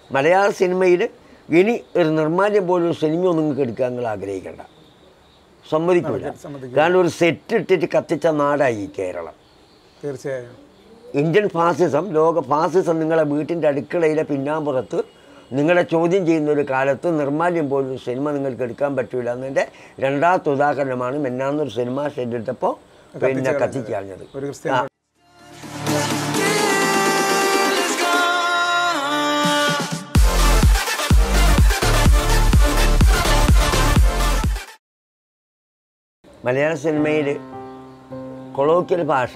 മലയാള സിനിമയിൽ ഇനി ഒരു നിർമ്മാല്യം പോലും ഒരു സിനിമ നിങ്ങൾക്ക് എടുക്കാൻ നിങ്ങൾ ആഗ്രഹിക്കേണ്ട സമ്മതിക്കില്ല സമ്മതിക്കില്ല. കാരണം ഒരു സെറ്റ് ഇട്ടിട്ട് കത്തിച്ച നാടായി ഈ കേരളം തീർച്ചയായും ഇന്ത്യൻ ഫാസിസം ലോക ഫാസിസം നിങ്ങളെ വീട്ടിൻ്റെ അടുക്കളയിലെ പിന്നാമ്പുറത്ത് നിങ്ങളെ ചോദ്യം ചെയ്യുന്ന ഒരു കാലത്ത് നിർമ്മാല്യം പോലും ഒരു സിനിമ നിങ്ങൾക്ക് എടുക്കാൻ പറ്റൂല എന്നതിൻ്റെ രണ്ടാമത്തെ ഉദാഹരണമാണ് മെന്നാന്നൊരു സിനിമ ഷെഡ് എടുത്തപ്പോൾ പിന്നെ കത്തിച്ച് കളഞ്ഞത് ഒരു ക്രിസ്ത്യാനി മലയാള സിനിമയിൽ കൊളോക്കിയൽ ഭാഷ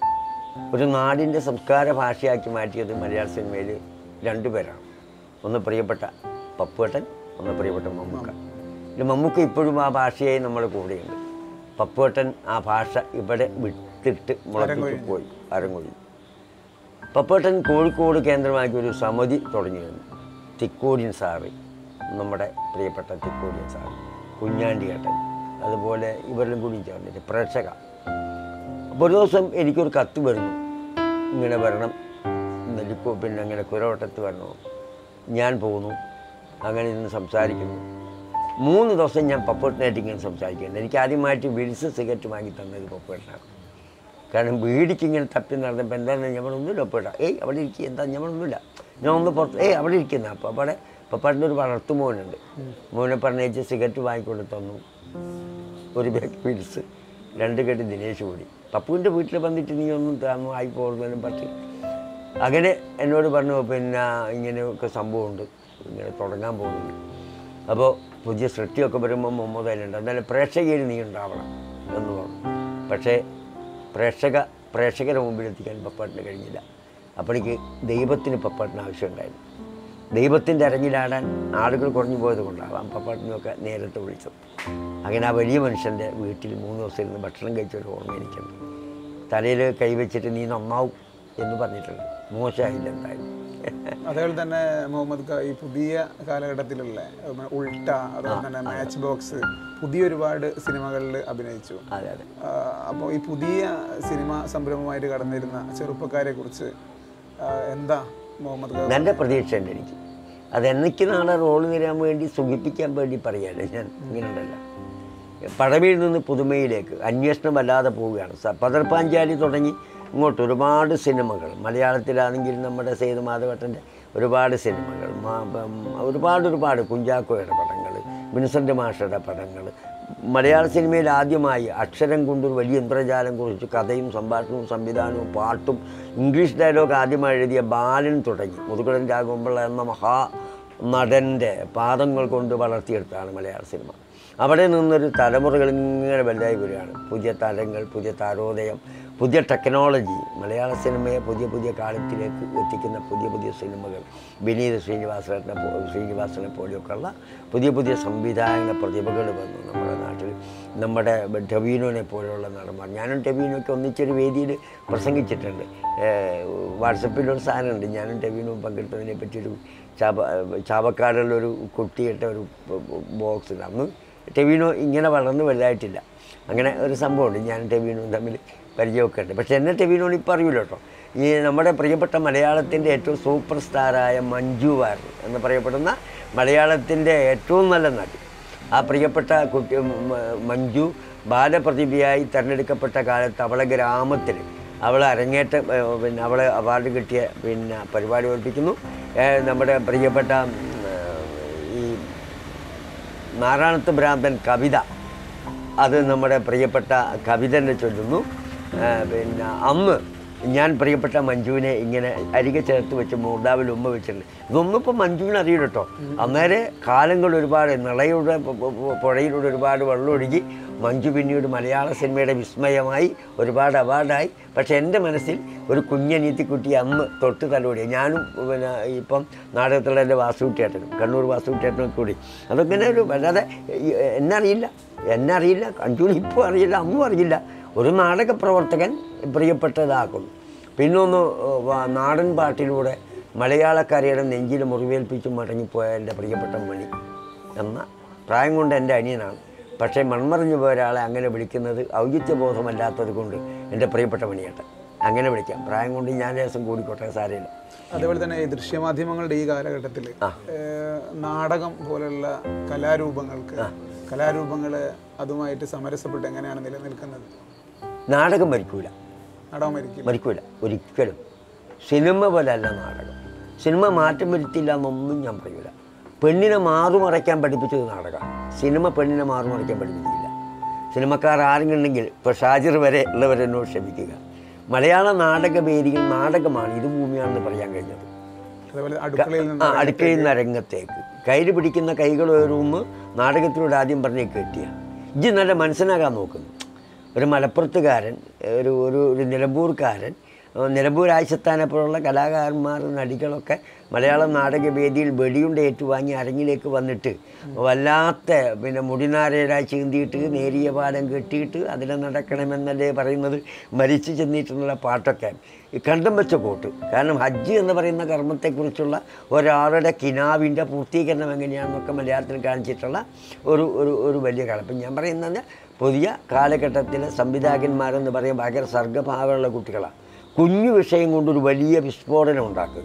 ഒരു നാടിൻ്റെ സംസ്കാര ഭാഷയാക്കി മാറ്റിയത് മലയാള സിനിമയിൽ രണ്ടുപേരാണ് ഒന്ന് പ്രിയപ്പെട്ട പപ്പുവേട്ടൻ ഒന്ന് പ്രിയപ്പെട്ട മമ്മൂക്ക ഇത് മമ്മൂക്ക ഇപ്പോഴും ആ ഭാഷയായി നമ്മുടെ കൂടെയുണ്ട് പപ്പുവേട്ടൻ ആ ഭാഷ ഇവിടെ വിട്ടിട്ട് മുളപ്പിച്ച് പോയി അരങ്ങൊഴി പപ്പേട്ടൻ കോഴിക്കോട് കേന്ദ്രമാക്കി ഒരു സമിതി തുടങ്ങിയിരുന്നു തിക്കോടിയൻ സാറ് നമ്മുടെ പ്രിയപ്പെട്ട തിക്കോടിയൻ സാറ് കുഞ്ഞാണ്ടിയേട്ടൻ അതുപോലെ ഇവരെല്ലാം കൂടി ചേർന്നിട്ട് പ്രേക്ഷക അപ്പോൾ ഒരു ദിവസം എനിക്കൊരു കത്ത് വരുന്നു ഇങ്ങനെ വരണം നെല്ലിക്കോ പിന്നെ അങ്ങനെ കുരവട്ടത്ത് വരണോ ഞാൻ പോകുന്നു അങ്ങനെ ഇന്ന് സംസാരിക്കുന്നു മൂന്ന് ദിവസം ഞാൻ പപ്പേട്ടനായിട്ട് ഇങ്ങനെ സംസാരിക്കുന്നുണ്ട് എനിക്ക് ആദ്യമായിട്ട് വിൽസ് സിഗരറ്റ് വാങ്ങി തന്നത് പപ്പേട്ടനാണ് കാരണം വീടിക്ക് ഇങ്ങനെ തപ്പി നടന്നപ്പോൾ എന്താണ് ഞമ്മളൊന്നുമില്ല ഒപ്പിട ഏയ് അവിടെ ഇരിക്കുക എന്താ ഞമ്മളൊന്നുമില്ല ഞാൻ ഒന്ന് പുറത്ത് ഏയ് അവിടെ ഇരിക്കുന്ന അപ്പോൾ അവിടെ പപ്പാട്ടിൻ്റെ ഒരു വളർത്തു മോനുണ്ട് മോനെ പറഞ്ഞേച്ച് സിഗരറ്റ് വാങ്ങിക്കൊണ്ട് തന്നു ഒരു ബാഗ് പിൽസ് രണ്ട് കെട്ട് ദിനേശ് കൂടി പപ്പുവിൻ്റെ വീട്ടിൽ വന്നിട്ട് നീ ഒന്നും തന്നു ആയി പോകുന്നതിനും പറ്റി അങ്ങനെ എന്നോട് പറഞ്ഞു പിന്നെ ഇങ്ങനെയൊക്കെ സംഭവമുണ്ട് ഇങ്ങനെ തുടങ്ങാൻ പോകുന്നുണ്ട് അപ്പോൾ പുതിയ സൃഷ്ടിയൊക്കെ വരുമ്പോൾ മുഹമ്മദ് എന്നാലും പ്രേക്ഷകയിൽ നീ ഉണ്ടാവണം എന്ന് പറഞ്ഞു പക്ഷേ പ്രേക്ഷക പ്രേക്ഷകരുടെ മുമ്പിൽ എത്തിക്കാൻ പപ്പാട്ടിന് കഴിഞ്ഞില്ല അപ്പോഴേക്ക് ദൈവത്തിന് പപ്പാട്ടിന് ആവശ്യമുണ്ടായിരുന്നു ദൈവത്തിൻ്റെ അരങ്ങിലാടാൻ ആളുകൾ കുറഞ്ഞു പോയത് കൊണ്ടാവാം പപ്പാട്ടിനെയൊക്കെ നേരത്തെ വിളിച്ചത് അങ്ങനെ ആ വലിയ മനുഷ്യൻ്റെ വീട്ടിൽ മൂന്ന് ദിവസം ഇരുന്ന് ഭക്ഷണം കഴിച്ച ഒരു ഓർമ്മ എനിക്കുണ്ട് തലയിൽ കൈവച്ചിട്ട് നീ നന്നാവും എന്ന് പറഞ്ഞിട്ടുണ്ട് മോശമായില്ല എന്തായാലും അതേപോലെ തന്നെ മുഹമ്മദ് ഖാ ഈ പുതിയ കാലഘട്ടത്തിലുള്ള ഉം, ഉൾട്ട അതുപോലെ തന്നെ മാച്ച് ബോക്സ് പുതിയ ഒരുപാട് സിനിമകളിൽ അഭിനയിച്ചു അതെ അതെ അപ്പോൾ ഈ പുതിയ സിനിമ സംരംഭമായിട്ട് കടന്നിരുന്ന ചെറുപ്പക്കാരെ കുറിച്ച് എന്താ മുഹമ്മദ് ഖാ നല്ല പ്രതീക്ഷയുണ്ട് എനിക്ക് അത് എനിക്ക് നാളെ റോള് തരാൻ വേണ്ടി സുഖിപ്പിക്കാൻ വേണ്ടി പറയല്ലേ ഞാൻ ഇങ്ങനെയുണ്ടല്ല പഴമയിൽ നിന്ന് പുതുമയിലേക്ക് അന്വേഷണം വല്ലാതെ പോവുകയാണ് സ- പതർപ്പാഞ്ചാലി തുടങ്ങി ഇങ്ങോട്ട് ഒരുപാട് സിനിമകൾ മലയാളത്തിലാണെങ്കിൽ നമ്മുടെ സേതു മാധവട്ടൻ്റെ ഒരുപാട് സിനിമകൾ മാ- ഉം, ഒരുപാട് ഒരുപാട് കുഞ്ചാക്കോയുടെ പടങ്ങൾ വിൻസെൻ്റ് മാഷയുടെ പടങ്ങൾ മലയാള സിനിമയിൽ ആദ്യമായി അക്ഷരം കൊണ്ടൊരു വലിയ ഇന്ദ്രജാലം കുറിച്ച് കഥയും സംഭാഷണവും സംവിധാനവും പാട്ടും ഇംഗ്ലീഷ് ഡയലോഗ് ആദ്യമായി എഴുതിയ ബാലൻ തുടങ്ങി മുതുകുളൻ രാഘവപിള്ള എന്ന മഹാ നടൻ്റെ പാദങ്ങൾ കൊണ്ട് വളർത്തിയെടുത്താണ് മലയാള സിനിമ അവിടെ നിന്നൊരു തലമുറകൾ ഇങ്ങനെ വലുതായി വരികയാണ് പുതിയ തലങ്ങൾ പുതിയ താരോദയം പുതിയ ടെക്നോളജി മലയാള സിനിമയെ പുതിയ പുതിയ കാലത്തിലേക്ക് എത്തിക്കുന്ന പുതിയ പുതിയ സിനിമകൾ വിനീത് ശ്രീനിവാസനെ പോ- ശ്രീനിവാസനെ പോലെയൊക്കെയുള്ള പുതിയ പുതിയ സംവിധായക പ്രതിഭകൾ വന്നു നമ്മുടെ നാട്ടിൽ നമ്മുടെ ടവീനോനെ പോലെയുള്ള നടന്മാർ ഞാനും ടവീനൊക്കെ ഒന്നിച്ചൊരു വേദിയിൽ പ്രസംഗിച്ചിട്ടുണ്ട് ഏഹ് വാട്സപ്പിലൊരു സാധനമുണ്ട് ഞാനും ടവീനും പങ്കെടുത്തതിനെ പറ്റിയൊരു ചാപ ചാവക്കാടുള്ളൊരു കുട്ടിയിട്ട ഒരു ബോക്സ് ഉണ്ട് അന്ന് ടെവീനോ ഇങ്ങനെ വളർന്ന് വലുതായിട്ടില്ല അങ്ങനെ ഒരു സംഭവമുണ്ട് ഞാൻ ടെവീനും തമ്മിൽ പരിചയമൊക്കെ ഉണ്ട് പക്ഷേ എന്നെ ടെവീനോട് ഇപ്പോൾ അറിയില്ല കേട്ടോ ഈ നമ്മുടെ പ്രിയപ്പെട്ട മലയാളത്തിൻ്റെ ഏറ്റവും സൂപ്പർ സ്റ്റാറായ മഞ്ജു വാര്യർ എന്ന് പറയപ്പെടുന്ന മലയാളത്തിൻ്റെ ഏറ്റവും നല്ല നടി ആ പ്രിയപ്പെട്ട കുട്ടി മ- മഞ്ജു ബാലപ്രതിഭയായി തിരഞ്ഞെടുക്കപ്പെട്ട കാലത്ത് അവളെ ഗ്രാമത്തിൽ അവൾ അരങ്ങേറ്റ ഏഹ്, പിന്നെ അവളെ അവാർഡ് കിട്ടിയ പിന്നെ പരിപാടി ഓർപ്പിക്കുന്നു ഏഹ്, നമ്മുടെ പ്രിയപ്പെട്ട ഉം, ഏഹ്, ഈ നാരായണത്ത് ഭ്രാന്തൻ കവിത അത് നമ്മുടെ പ്രിയപ്പെട്ട കവിതനെ ചൊല്ലുന്നു ആ, പിന്നെ അന്ന് ഞാൻ പ്രിയപ്പെട്ട മഞ്ജുവിനെ ഇങ്ങനെ അരികെ ചേർത്ത് വെച്ച് മൂർദാവിൽ ഉമ്മ വെച്ചിട്ടുണ്ട് ഇതൊന്നും ഇപ്പം മഞ്ജുവിന് അറിയില്ല കേട്ടോ അന്നേരെ കാലങ്ങൾ ഒരുപാട് നിളയുടെ പു- പു- പു- പുഴയിലൂടെ ഒരുപാട് വെള്ളമൊഴുകി മഞ്ജു പിന്നീട് മലയാള സിനിമയുടെ വിസ്മയമായി ഒരുപാട് അവാർഡായി പക്ഷേ എൻ്റെ മനസ്സിൽ ഒരു കുഞ്ഞനീത്തിക്കുട്ടി അന്ന് തൊട്ട് തലോടി ഞാനും പിന്നെ ഇപ്പം നാടകത്തിലുള്ള എൻ്റെ വാസുകുട്ടിയേട്ടനും കണ്ണൂർ വാസുകുട്ടിയേട്ടനും കൂടി അതൊക്കെ ഒരു വല്ലാതെ ഈ- എന്നെ അറിയില്ല എന്നെ അറിയില്ല കഞ്ചൂരി ഇപ്പോൾ അറിയില്ല അന്നും അറിയില്ല ഒരു നാടക പ്രവർത്തകൻ പ്രിയപ്പെട്ടതാക്കുന്നു പിന്നൊന്ന് വ- നാടൻ പാട്ടിലൂടെ മലയാളക്കരയുടെ നെഞ്ചിൽ മുറിവേൽപ്പിച്ച് മടങ്ങിപ്പോയ എൻ്റെ പ്രിയപ്പെട്ട മണി എന്ന പ്രായം കൊണ്ട് എൻ്റെ അനിയനാണ് പക്ഷേ മൺമറിഞ്ഞു പോയ ഒരാളെ അങ്ങനെ വിളിക്കുന്നത് ഔചിത്യബോധമല്ലാത്തത് കൊണ്ട് എൻ്റെ പ്രിയപ്പെട്ട മണിയേട്ടൻ അങ്ങനെ വിളിക്കാം പ്രായം കൊണ്ട് ഞാൻ ലേശം കൂടിക്കോട്ടെ സാരമില്ല അതേപോലെ തന്നെ ഈ ദൃശ്യമാധ്യമങ്ങളുടെ ഈ കാലഘട്ടത്തിൽ നാടകം പോലുള്ള കലാരൂപങ്ങൾക്ക് കലാരൂപങ്ങൾ അതുമായിട്ട് സമരസപ്പെട്ട് എങ്ങനെയാണ് നിലനിൽക്കുന്നത് നാടകം മരിക്കൂല നാടകം മരിക്കില്ല മരിക്കൂല ഒരിക്കലും സിനിമ പോലല്ല നാടകം സിനിമ മാറ്റം വരുത്തില്ല എന്നൊന്നും ഞാൻ പറയൂല പെണ്ണിനെ മാറുമറയ്ക്കാൻ പഠിപ്പിച്ചത് നാടകമാണ് സിനിമ പെണ്ണിനെ മാറുമറയ്ക്കാൻ പഠിപ്പിച്ചില്ല സിനിമക്കാർ ആരെങ്കിലും ഉണ്ടെങ്കിൽ ഇപ്പോൾ ഷാജിർ വരെ ഉള്ളവരെന്നോട് ക്ഷമിക്കുക മലയാള നാടക വേദിയിൽ നാടകമാണ് ഇത് ഭൂമിയാണെന്ന് പറയാൻ കഴിഞ്ഞത് അതേപോലെ അടുക്കളയിൽ ആ നിന്ന് അടുക്കളയിൽ നിന്ന് രംഗത്തേക്ക് കയ്യിൽ പിടിക്കുന്ന കൈകൾ ഉയരുമ്പോൾ നാടകത്തിലൂടെ ആദ്യം പറഞ്ഞ് കെട്ടിയ ഇജ്ജ് നല്ല മനസ്സിലാകാൻ നോക്കുന്നു ഒരു മലപ്പുറത്തുകാരൻ ഒരു ഒരു ഒരു നിലമ്പൂർക്കാരൻ ഏഹ് നിലമ്പൂർ ആഴ്ചത്താനെ പോലുള്ള കലാകാരന്മാർ നടികളൊക്കെ മലയാള നാടകവേദിയിൽ വെടിയുണ്ട ഏറ്റുവാങ്ങി അരങ്ങിലേക്ക് വന്നിട്ട് വല്ലാത്ത പിന്നെ മുടിനാരയിലായി ചീന്തിയിട്ട് നേരിയ പാലം കെട്ടിയിട്ട് അതിലെ നടക്കണമെന്നല്ലേ പറയുന്നത് മരിച്ചു ചെന്നിട്ടുള്ള പാട്ടൊക്കെ ഈ കണ്ടം വെച്ച കോട്ട് കാരണം ഹജ്ജ് എന്ന് പറയുന്ന കർമ്മത്തെക്കുറിച്ചുള്ള ഒരാളുടെ കിനാവിൻ്റെ പൂർത്തീകരണം എങ്ങനെയാണെന്നൊക്കെ മലയാളത്തിൽ കാണിച്ചിട്ടുള്ള ഒരു ഒരു ഒരു വലിയ കാലം അപ്പം ഞാൻ പറയുന്നത് പുതിയ കാലഘട്ടത്തിലെ സംവിധായകന്മാരെന്ന് പറയുമ്പോൾ ഭയങ്കര സർഗഭാവമുള്ള കുട്ടികളാണ് കുഞ്ഞു വിഷയം കൊണ്ടൊരു വലിയ വിസ്ഫോടനം ഉണ്ടാക്കുക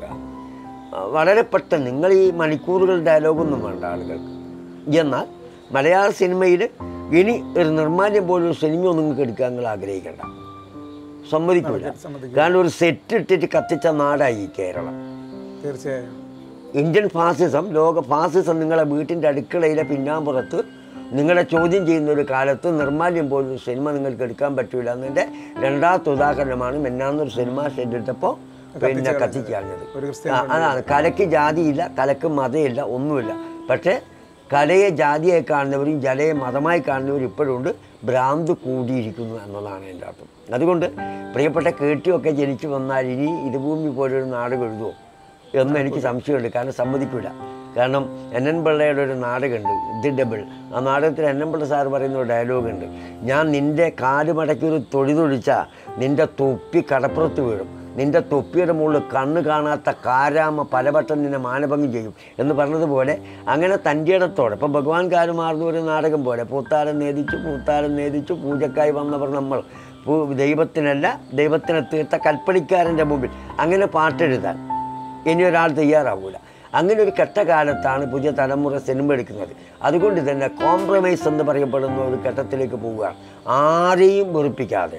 ആ, വളരെ പെട്ടെന്ന് നിങ്ങൾ ഈ മണിക്കൂറുകൾ ഡയലോഗൊന്നും വേണ്ട ആളുകൾക്ക് എന്നാൽ മലയാള സിനിമയിൽ ഇനി ഒരു നിർമ്മാല്യം പോലൊരു സിനിമ നിങ്ങൾക്ക് എടുക്കാൻ നിങ്ങൾ ആഗ്രഹിക്കേണ്ട സമ്മതിക്കില്ല സമ്മതിക്കില്ല. കാരണം ഒരു സെറ്റ് ഇട്ടിട്ട് കത്തിച്ച നാടായി ഈ കേരളം തീർച്ചയായും ഇന്ത്യൻ ഫാസിസം ലോക ഫാസിസം നിങ്ങളെ വീട്ടിൻ്റെ അടുക്കളയിലെ പിന്നാമ്പുറത്ത് നിങ്ങളെ ചോദ്യം ചെയ്യുന്ന ഒരു കാലത്ത് നിർമ്മാല്യം പോലൊരു സിനിമ നിങ്ങൾക്ക് എടുക്കാൻ പറ്റൂല എന്നതിൻ്റെ രണ്ടാമത്തെ ഉദാഹരണമാണ് മെന്നാന്നൊരു സിനിമ ഷെഡ് എടുത്തപ്പോൾ പിന്നെ കത്തിച്ച് കളഞ്ഞത് ഒരു ക്രിസ്ത്യൻ ആ, അതാണ് കലയ്ക്ക് ജാതിയില്ല കലക്ക് മതമില്ല ഒന്നുമില്ല പക്ഷേ കലയെ ജാതിയായി കാണുന്നവരും ജലയെ മതമായി കാണുന്നവരും ഇപ്പോഴുണ്ട് ഭ്രാന്ത് കൂടിയിരിക്കുന്നു എന്നതാണ് എൻ്റെ അർത്ഥം അതുകൊണ്ട് പ്രിയപ്പെട്ട കേട്ടിയൊക്കെ ജനിച്ചു വന്നാൽ ഇനി ഇരുഭൂമി പോലൊരു നാടകം എഴുതുമോ എന്ന് എനിക്ക് സംശയമുണ്ട് കാരണം സമ്മതിക്കില്ല കാരണം എൻ എൻ പിള്ളയുടെ ഒരു നാടകമുണ്ട് ദി ഡബിൾ ആ നാടകത്തിൽ എൻ എൻ പിള്ള സാർ പറയുന്ന ഒരു ഡയലോഗുണ്ട് ഞാൻ നിൻ്റെ കാല് മടക്കി ഒരു തൊഴി തൊഴിച്ചാൽ നിൻ്റെ തൊപ്പി കടപ്പുറത്ത് വീഴും നിൻ്റെ തൊപ്പിയുടെ മുകളിൽ കണ്ണ് കാണാത്ത കാരാമ പലവട്ടം നിന്നെ മാനഭംഗം ചെയ്യും എന്ന് പറഞ്ഞതുപോലെ അങ്ങനെ തൻ്റെ ഇടത്തോടെ ഇപ്പം ഭഗവാൻ കാലുമാർന്ന ഒരു നാടകം പോലെ പൂത്താലം നേദിച്ചു പൂത്താലം നേദിച്ചു പൂജക്കായി വന്നവർ നമ്മൾ പൂ ദൈവത്തിനല്ല ദൈവത്തിനെ തീർത്ത കൽപ്പണിക്കാരൻ്റെ മുമ്പിൽ അങ്ങനെ പാട്ടെഴുതാൻ ഇനി ഒരാൾ തയ്യാറാവൂല അങ്ങനെ ഒരു കെട്ടകാലത്താണ് പുതിയ തലമുറ സിനിമ എടുക്കുന്നത് അതുകൊണ്ട് തന്നെ കോംപ്രമൈസ് എന്ന് പറയപ്പെടുന്ന ഒരു ഘട്ടത്തിലേക്ക് പോവുക ആരെയും വെറുപ്പിക്കാതെ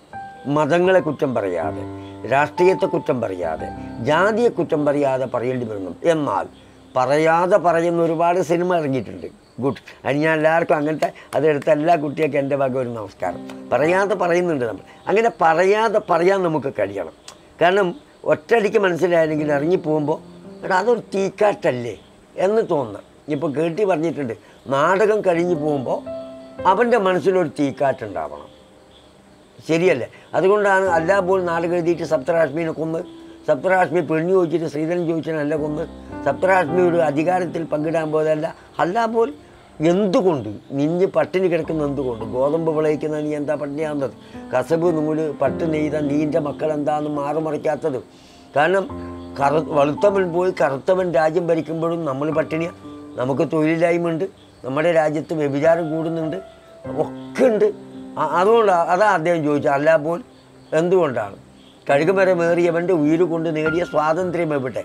മതങ്ങളെ കുറ്റം പറയാതെ രാഷ്ട്രീയത്തെ കുറ്റം പറയാതെ ജാതിയെ കുറ്റം പറയാതെ പറയേണ്ടി വരുന്നു എന്നാൽ പറയാതെ പറയുന്ന ഒരുപാട് സിനിമ ഇറങ്ങിയിട്ടുണ്ട് ഗുഡ് അത് ഞാൻ എല്ലാവർക്കും അങ്ങനത്തെ അതെടുത്ത എല്ലാ കുട്ടിയൊക്കെ എൻ്റെ വക ഒരു നമസ്കാരം പറയാതെ പറയുന്നുണ്ട് നമ്മൾ അങ്ങനെ പറയാതെ പറയാൻ നമുക്ക് കഴിയണം കാരണം ഒറ്റയടിക്ക് മനസ്സിലായില്ലെങ്കിൽ ഇറങ്ങിപ്പോകുമ്പോൾ എടാ അതൊരു തീക്കാട്ടല്ലേ എന്ന് തോന്നുന്നു ഇപ്പോൾ കേട്ടി പറഞ്ഞിട്ടുണ്ട് നാടകം കഴിഞ്ഞ് പോകുമ്പോൾ അവൻ്റെ മനസ്സിലൊരു തീക്കാട്ടുണ്ടാവണം ശരിയല്ലേ അതുകൊണ്ടാണ് അല്ലാ പോൽ നാടകം എഴുതിയിട്ട് സപ്തരാഷ്മീനെ കൊന്ന് സപ്തരാഷ്മി പെണ്ണു ചോദിച്ചിട്ട് ശ്രീധരൻ ചോദിച്ചനല്ല കൊന്ന് സപ്തരാഷ്മി ഒരു അധികാരത്തിൽ പങ്കിടാൻ പോയതല്ല അല്ലാ പോൽ എന്തുകൊണ്ട് നിഞ്ഞ് പട്ടിണി കിടക്കുന്ന എന്തുകൊണ്ട് ഗോതമ്പ് വിളയിക്കുന്ന നീ എന്താ പട്ടിണിയാകുന്നത് കസബ് നൂല് പട്ട് നെയ്ത നീൻ്റെ മക്കൾ എന്താണെന്ന് മാറുമറിക്കാത്തത് കാരണം കറു വെളുത്തവൻ പോയി കറുത്തവൻ രാജ്യം ഭരിക്കുമ്പോഴും നമ്മൾ പട്ടിണിയാണ് നമുക്ക് തൊഴിലില്ലായ്മ ഉണ്ട് നമ്മുടെ രാജ്യത്ത് വ്യഭിചാരം കൂടുന്നുണ്ട് ഒക്കെ ഉണ്ട് അ- അതുകൊണ്ടാണ് അതാ അദ്ദേഹം ചോദിച്ചത് അല്ല പോൽ എന്തുകൊണ്ടാണ് കഴുകുമരമേറിയവൻ്റെ ഉയിര് കൊണ്ട് നേടിയ സ്വാതന്ത്ര്യം എവിടെ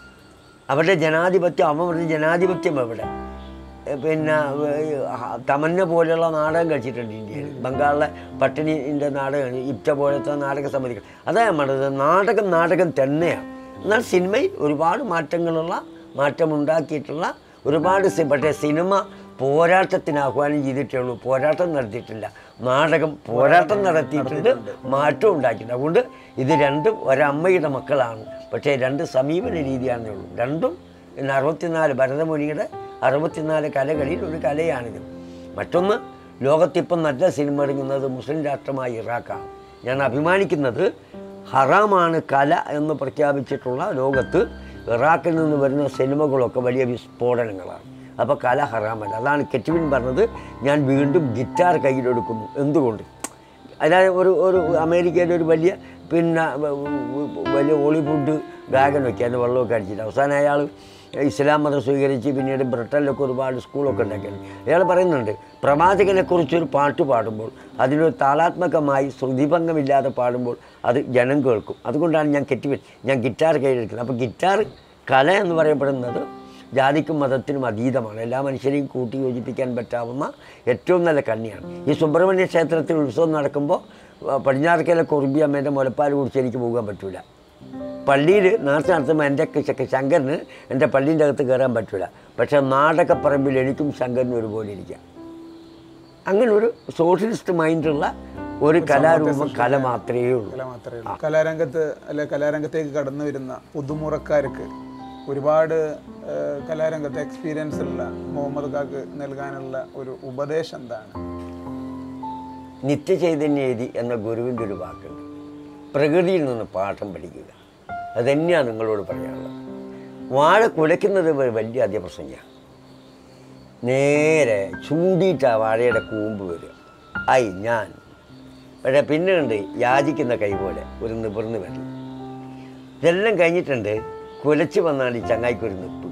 അവരുടെ ജനാധിപത്യം അവരുടെ ജനാധിപത്യം എവിടെ എ, പിന്നെ ഏ, ഹ- തമന്ന പോലെയുള്ള നാടകം കഴിച്ചിട്ടുണ്ട് ഇന്ത്യയിൽ ബംഗാളിലെ പട്ടിണിൻ്റെ നാടകമാണ് ഇപ്റ്റ പോലത്തെ നാടക സമിതികൾ അതാ ഞാൻ പറഞ്ഞത് നാടകം നാടകം തന്നെയാണ് എന്നാൽ സിനിമയിൽ ഒരുപാട് മാറ്റങ്ങളുള്ള മാറ്റമുണ്ടാക്കിയിട്ടുള്ള ഒരുപാട് സി- പക്ഷേ സിനിമ പോരാട്ടത്തിന് ആഹ്വാനം ചെയ്തിട്ടേ ഉള്ളൂ പോരാട്ടം നടത്തിയിട്ടില്ല നാടകം പോരാട്ടം നടത്തിയിട്ടുണ്ട് മാറ്റം ഉണ്ടാക്കിയിട്ടുണ്ട് അതുകൊണ്ട് ഇത് രണ്ടും ഒരമ്മയുടെ മക്കളാണ് പക്ഷേ രണ്ട് സമീപന രീതിയാണെന്നേ ഉള്ളൂ രണ്ടും ഇന്ന് അറുപത്തിനാല് ഭരതമുനിയുടെ അറുപത്തിനാല് കലകളിൽ ഒരു കലയാണിത് മറ്റൊന്ന് ലോകത്തിപ്പം നല്ല സിനിമ എടുക്കുന്നത് മുസ്ലിം രാഷ്ട്രമായ ഇറാഖാണ് ഞാൻ അഭിമാനിക്കുന്നത് ഹറാമാണ് കല എന്ന് പ്രഖ്യാപിച്ചിട്ടുള്ള ലോകത്ത് ഇറാഖിൽ നിന്ന് വരുന്ന സിനിമകളൊക്കെ വലിയ വിസ്ഫോടനങ്ങളാണ് അപ്പോൾ കല ഹറാമല്ല അതാണ് കെറ്റുവിൻ പറഞ്ഞത് ഞാൻ വീണ്ടും ഗിറ്റാർ കയ്യിലെടുക്കുന്നു എന്തുകൊണ്ട് അതായത് ഒരു ഒരു അമേരിക്കയിലെ ഒരു വലിയ പിന്നെ വ- വ- വലിയ ഹോളിവുഡ് ഡ്രാഗൻ ഒക്കെ അതിന് വെള്ളമൊക്കെ അടിച്ചിട്ട് അവസാനം അയാൾ ഇസ്ലാം മതം സ്വീകരിച്ച് പിന്നീട് ബ്രിട്ടനിലൊക്കെ ഒരുപാട് സ്കൂളൊക്കെ ഉണ്ടാക്കിയത് അയാൾ പറയുന്നുണ്ട് പ്രവാചകനെക്കുറിച്ചൊരു പാട്ട് പാടുമ്പോൾ അതിനൊരു താളാത്മകമായി ശ്രുതിഭംഗമില്ലാതെ പാടുമ്പോൾ അത് ജനം കേൾക്കും അതുകൊണ്ടാണ് ഞാൻ കെട്ടി ഞാൻ ഗിറ്റാർ കയ്യിലെടുക്കുന്നത് അപ്പോൾ ഗിറ്റാർ കല എന്ന് പറയപ്പെടുന്നത് ജാതിക്കും മതത്തിനും അതീതമാണ് എല്ലാ മനുഷ്യരെയും കൂട്ടി യോജിപ്പിക്കാൻ പറ്റാവുന്ന ഏറ്റവും നല്ല കണ്ണിയാണ് ഈ സുബ്രഹ്മണ്യ ക്ഷേത്രത്തിൽ ഉത്സവം നടക്കുമ്പോൾ പടിഞ്ഞാറക്കലെ കുറുമ്പി അമ്മേൻ്റെ മുലപ്പാൽ കുടിച്ച് എനിക്ക് പോകാൻ പറ്റില്ല പള്ളിയിൽ നേർച്ച നടത്തുമ്പോൾ എൻ്റെ ഒക്കെ ശങ്കരന് എൻ്റെ പള്ളീൻ്റെ അകത്ത് കയറാൻ പറ്റില്ല പക്ഷേ നാടകപ്പറമ്പിൽ എനിക്കും ശങ്കരനും ഒരുപോലെ ഇരിക്കാം അങ്ങനെ ഒരു സോഷ്യലിസ്റ്റ് മൈൻഡുള്ള ഒരു കലാരൂപം കല മാത്രമേ ഉള്ളൂ കല മാത്രമേ ഉള്ളൂ കലാരംഗത്ത് അല്ലെ കലാരംഗത്തേക്ക് കടന്നു വരുന്ന പുതുമുറക്കാർക്ക് ഒരുപാട് ആ, കലാരംഗത്ത് എക്സ്പീരിയൻസ് ഉള്ള മുഹമ്മദ് കാക്ക് നൽകാനുള്ള ഒരു ഉപദേശം എന്താണ് നിത്യചൈതന്യതി എന്ന ഗുരുവിൻ്റെ ഒരു വാക്കുണ്ട് പ്രകൃതിയിൽ നിന്ന് പാഠം പഠിക്കുക അതുതന്നെയാണ് നിങ്ങളോട് പറയാനുള്ളത് വാഴ കുലയ്ക്കുന്നത് ഒരു വലിയ അതിപ്രസംഗമാണ് നേരെ ചൂണ്ടിയിട്ടാ വാഴയുടെ കൂമ്പ് വരിക ആയി ഞാൻ പക്ഷേ പിന്നെ ഉണ്ട് യാചിക്കുന്ന കൈ പോലെ ഒരു നിവർന്ന് വരൽ ഇതെല്ലാം കഴിഞ്ഞിട്ടുണ്ട് കുലച്ച് വന്നാൽ ഈ ചങ്ങായിക്കൊരു നിപ്പ്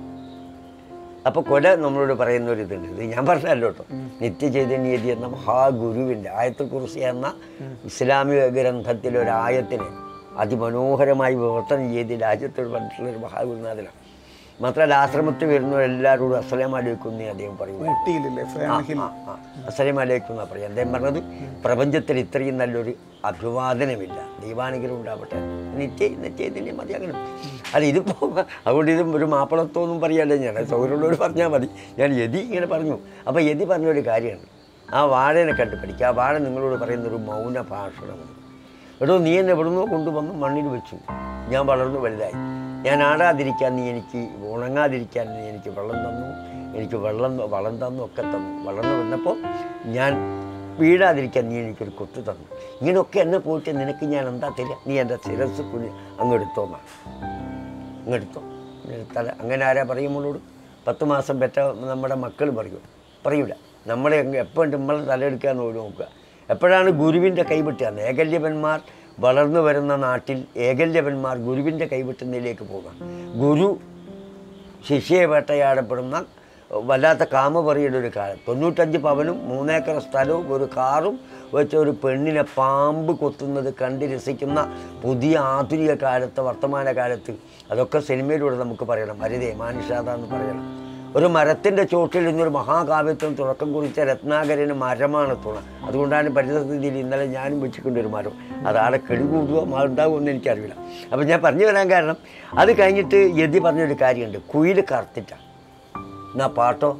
അപ്പോൾ കൊല നമ്മളോട് പറയുന്ന ഒരു ഇതുണ്ട് ഇത് ഞാൻ പറഞ്ഞല്ലോ കേട്ടോ നിത്യചൈതന്യതി എന്ന മഹാഗുരുവിൻ്റെ ആയത്തെ കുറിച്ച് എന്ന ഇസ്ലാമിക ഗ്രന്ഥത്തിലെ ഒരു ആയത്തിനെ അതിമനോഹരമായി വിവർത്തനം ചെയ്ത് രാജ്യത്തോട് പറഞ്ഞിട്ടുള്ള ഒരു മഹാഗുരുനാഥനാണ് മാത്രമല്ല ആശ്രമത്തിൽ വരുന്നവരെല്ലാവരോടും അസ്സലാം അലൈക്കും എന്നേ അദ്ദേഹം പറയും ഊട്ടിയിലില്ലേ ഫേൺ ഹിൽ അസ്സലാം അലൈക്കും എന്നാണ് പറയുക അദ്ദേഹം പറഞ്ഞത് പ്രപഞ്ചത്തിൽ ഇത്രയും നല്ലൊരു അഭിവാദനമില്ല ദൈവാനുഗ്രഹം ഉണ്ടാവട്ടെ നിത്യ നിത്യതിൻ്റെ മതി അങ്ങനെ അല്ല ഇതിപ്പോൾ അതുകൊണ്ട് ഇത് ഒരു മാപ്പിളത്വമൊന്നും പറയാല്ല ഞാൻ സൗകര്യമുള്ളവർ പറഞ്ഞാൽ മതി ഞാൻ യതി ഇങ്ങനെ പറഞ്ഞു അപ്പോൾ യതി പറഞ്ഞൊരു കാര്യമാണ് ആ വാഴനെ കണ്ട് പഠിക്കുക ആ വാഴ നിങ്ങളോട് പറയുന്ന ഒരു മൗന ഭാഷണമാണ് എടോ നീ എന്നെ എവിടുന്നോ കൊണ്ടുവന്ന് മണ്ണിൽ വെച്ചു ഞാൻ വളർന്നു വലുതായി ഞാൻ ആടാതിരിക്കാൻ നീ എനിക്ക് ഉണങ്ങാതിരിക്കാൻ നീ എനിക്ക് വെള്ളം തന്നു എനിക്ക് വെള്ളം വളം തന്നു ഒക്കെ തന്നു വളർന്നു വന്നപ്പോൾ ഞാൻ വീഴാതിരിക്കാൻ നീ എനിക്കൊരു കൊത്തു തന്നു ഇങ്ങനെയൊക്കെ എന്നെ പോയിട്ട് നിനക്ക് ഞാൻ എന്താ തരിക നീ എൻ്റെ ശിരസ് കുഞ്ഞ് അങ്ങ് എടുത്തോന്നാണ് അങ്ങെടുത്തോ തല അങ്ങനെ ആരാ പറയുമ്പോളോട് പത്ത് മാസം പെറ്റ നമ്മുടെ മക്കൾ പറയും പറയൂല നമ്മളെ എപ്പോൾ നമ്മളെ തലയെടുക്കാൻ പോലും നോക്കുക എപ്പോഴാണ് ഗുരുവിൻ്റെ കൈവിട്ടുക ഏകല്യവന്മാർ വളർന്നു വരുന്ന നാട്ടിൽ ഏകല്യവന്മാർ ഗുരുവിൻ്റെ കൈവിട്ടുന്നതിലേക്ക് പോകുക ഗുരു ശിഷ്യയെ വേട്ടയാടപ്പെടുന്ന വല്ലാത്ത കാമപറിയുടെ ഒരു കാലം തൊണ്ണൂറ്റഞ്ച് പവനും മൂന്നേക്കർ സ്ഥലവും ഒരു കാറും വെച്ച ഒരു പെണ്ണിനെ പാമ്പ് കൊത്തുന്നത് കണ്ട് രസിക്കുന്ന പുതിയ ആധുനിക കാലത്ത് വർത്തമാന കാലത്ത് അതൊക്കെ സിനിമയിലൂടെ നമുക്ക് പറയണം ഹരിതേ മാനുഷാദ എന്ന് പറയണം ഒരു മരത്തിൻ്റെ ചോട്ടിൽ നിന്നൊരു മഹാകാവ്യത്തിന് തുടക്കം കുറിച്ച രത്നാകരന് മരമാണ് തുണ അതുകൊണ്ടാണ് പരിസ്ഥിതിയിൽ ഇന്നലെ ഞാനും വെച്ചിക്കൊണ്ടൊരു മരം അതാളെ കെടി കൂടുകയോ ഉണ്ടാകുമോ എന്ന് എനിക്കറിയില്ല അപ്പം ഞാൻ പറഞ്ഞു വരാൻ കാരണം അത് കഴിഞ്ഞിട്ട് യതി പറഞ്ഞൊരു കാര്യമുണ്ട് കുയിൽ കറുത്തിട്ടാണ് എന്നാ പാട്ടോ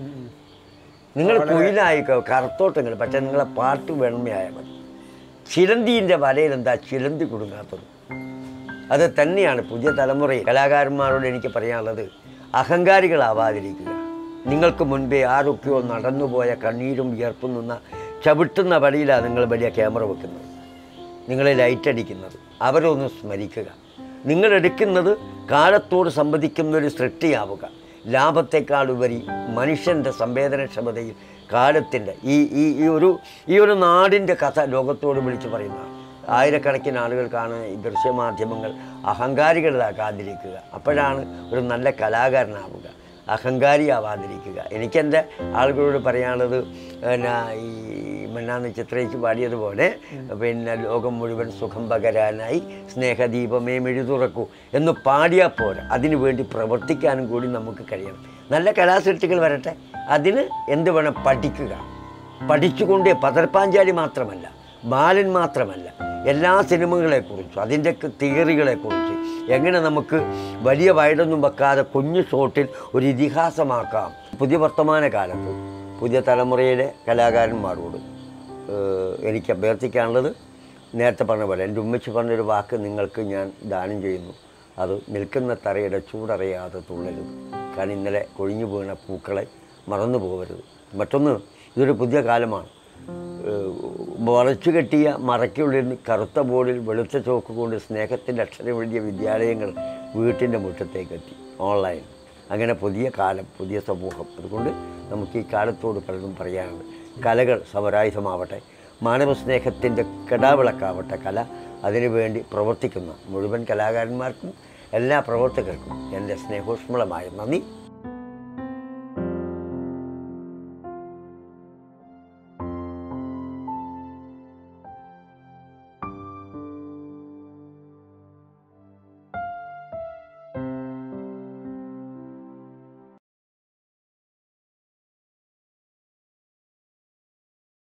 നിങ്ങൾ കുയിലായിക്കോ കറുത്തോട്ടെങ്കിൽ പക്ഷെ നിങ്ങളെ പാട്ട് വെണ്മയായാൽ മതി ചിലന്തിൻ്റെ വലയിൽ എന്താ ചിലന്തി കുടുങ്ങാത്തത് അത് തന്നെയാണ് പുതിയ തലമുറയിൽ കലാകാരന്മാരോട് എനിക്ക് പറയാനുള്ളത് അഹങ്കാരികളാവാതിരിക്കുക നിങ്ങൾക്ക് മുൻപേ ആരൊക്കെയോ നടന്നുപോയ കണ്ണീരും വിയർപ്പും നിന്ന ചവിട്ടുന്ന വഴിയിലാണ് നിങ്ങൾ വലിയ ക്യാമറ വെക്കുന്നത് നിങ്ങളെ ലൈറ്റ് അടിക്കുന്നത് അവരൊന്ന് സ്മരിക്കുക നിങ്ങൾ എടുക്കുന്നത് കാലത്തോട് സംവദിക്കുന്ന ഒരു സൃഷ്ടിയാവുക ലാഭത്തെക്കാളുപരി മനുഷ്യൻ്റെ സംവേദനക്ഷമതയിൽ കാലത്തിൻ്റെ ഈ ഈ ഈ ഒരു ഈ ഒരു നാടിൻ്റെ കഥ ലോകത്തോട് വിളിച്ചു പറയുന്നതാണ് ആയിരക്കണക്കിന് ആളുകൾ കാണുന്ന ഈ ദൃശ്യമാധ്യമങ്ങൾ അഹങ്കാരികളാകാതിരിക്കുക അപ്പോഴാണ് ഒരു നല്ല കലാകാരനാവുക അഹങ്കാരിയാവാതിരിക്കുക എനിക്കെൻ്റെ ആളുകളോട് പറയാനുള്ളത് പിന്നെ ഈ മന്നാന്ന് ചിത്രയിച്ച് പാടിയതുപോലെ പിന്നെ ലോകം മുഴുവൻ സുഖം പകരാനായി സ്നേഹദീപമേ മെഴുതുറക്കൂ എന്ന് പാടിയാൽ പോരാ അതിനു വേണ്ടി പ്രവർത്തിക്കാനും കൂടി നമുക്ക് കഴിയണം നല്ല കലാസൃഷ്ടികൾ വരട്ടെ അതിന് എന്ത് വേണം പഠിക്കുക പഠിച്ചുകൊണ്ടേ പതർപ്പാഞ്ചാലി മാത്രമല്ല ബാലൻ മാത്രമല്ല എല്ലാ സിനിമകളെക്കുറിച്ചും അതിൻ്റെ തിയറികളെക്കുറിച്ച് എങ്ങനെ നമുക്ക് വലിയ വയടൊന്നും വെക്കാതെ കുഞ്ഞു ഷോട്ടിൽ ഒരു ഇതിഹാസമാക്കാം പുതിയ വർത്തമാന കാലത്ത് പുതിയ തലമുറയിലെ കലാകാരന്മാരോട് ഏഹ്, എനിക്ക് അഭ്യർത്ഥിക്കാനുള്ളത് നേരത്തെ പറഞ്ഞ പോലെ എൻ്റെ ഉമ്മച്ചി പറഞ്ഞൊരു വാക്ക് നിങ്ങൾക്ക് ഞാൻ ദാനം ചെയ്യുന്നു അത് നിൽക്കുന്ന തറയുടെ ചൂടറിയാതെ തുള്ളരുത് കാരണം ഇന്നലെ കൊഴിഞ്ഞു വീണ പൂക്കളെ മറന്നു പോകരുത് മറ്റൊന്ന് ഇതൊരു പുതിയ കാലമാണ് ഏഹ് വളച്ചു കെട്ടിയ മറയ്ക്കുള്ളിൽ നിന്ന് കറുത്ത ബോർഡിൽ വെളുത്ത ചോക്ക് കൊണ്ട് സ്നേഹത്തിൻ്റെ അക്ഷരം എഴുതിയ വിദ്യാലയങ്ങൾ വീട്ടിൻ്റെ മുറ്റത്തേക്ക് എത്തി ഓൺലൈൻ അങ്ങനെ പുതിയ കാലം പുതിയ സമൂഹം അതുകൊണ്ട് നമുക്ക് ഈ കാലത്തോട് പലതും പറയാനുണ്ട് കലകൾ സമരായുധമാവട്ടെ മാനവസ്നേഹത്തിൻ്റെ കെടാവിളക്കാവട്ടെ കല അതിനുവേണ്ടി പ്രവർത്തിക്കുന്ന മുഴുവൻ കലാകാരന്മാർക്കും എല്ലാ പ്രവർത്തകർക്കും എൻ്റെ സ്നേഹോഷ്മളമായ നന്ദി